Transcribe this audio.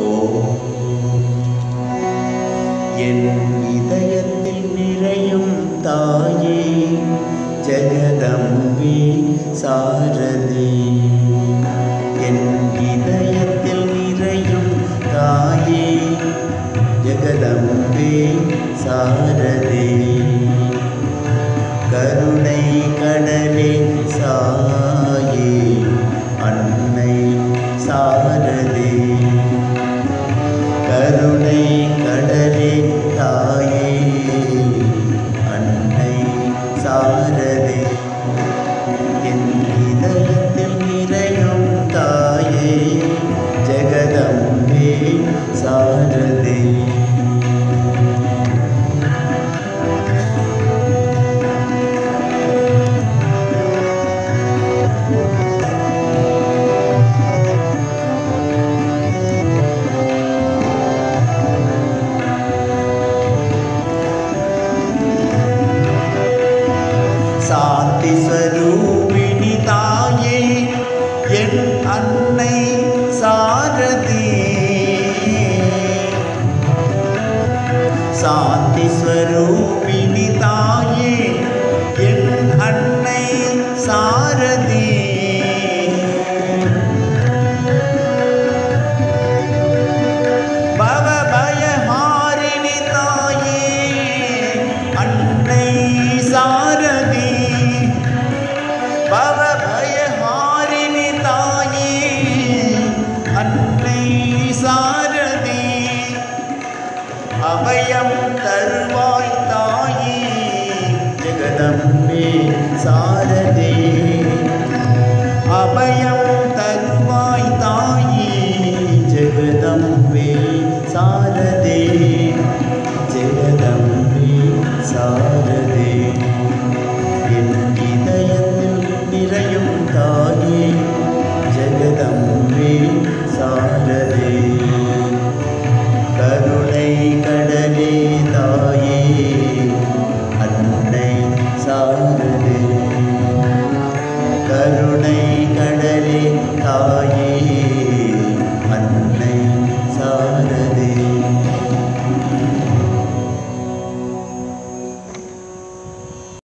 என் இதயத்தில் நிறையும் தாயே ஜெகதம்பி சாரதி என் இதயத்தில் நிறையும் தாயே ஜெகதம்பே சாரதி கருணை கடலே சாயே அன்னை சாரதி கருணை கடலே தாயே அன்னை சாரதி என் இதயத்தில் நிறையும் தாயே ஜெகதம்பே சாரதி சாந்தி ஸ்வரூபிணி தாயே என் அன்னை சாரதி சாந்தி ஸ்வரூபிணி தாயே என் அன்னை சாரதி பவ பயஹாரிணி தாயே அன்னை சாரதி பவ பயஹாரிணி தாயே அன்னை சாரதி அபயம் தருவாய் தாயே ஜெகதம்பே சாரதே அபயம் தருவாய் தாயே ஜெகதம்பே சாரதே ஜெகதம்பே சாரதே என் இதயத்தில் நிறையும் தாயே ஜெகதம்பே சாரதே கருணை கடலே தாயே அன்னை சாரதே கருணை கடலே தாயே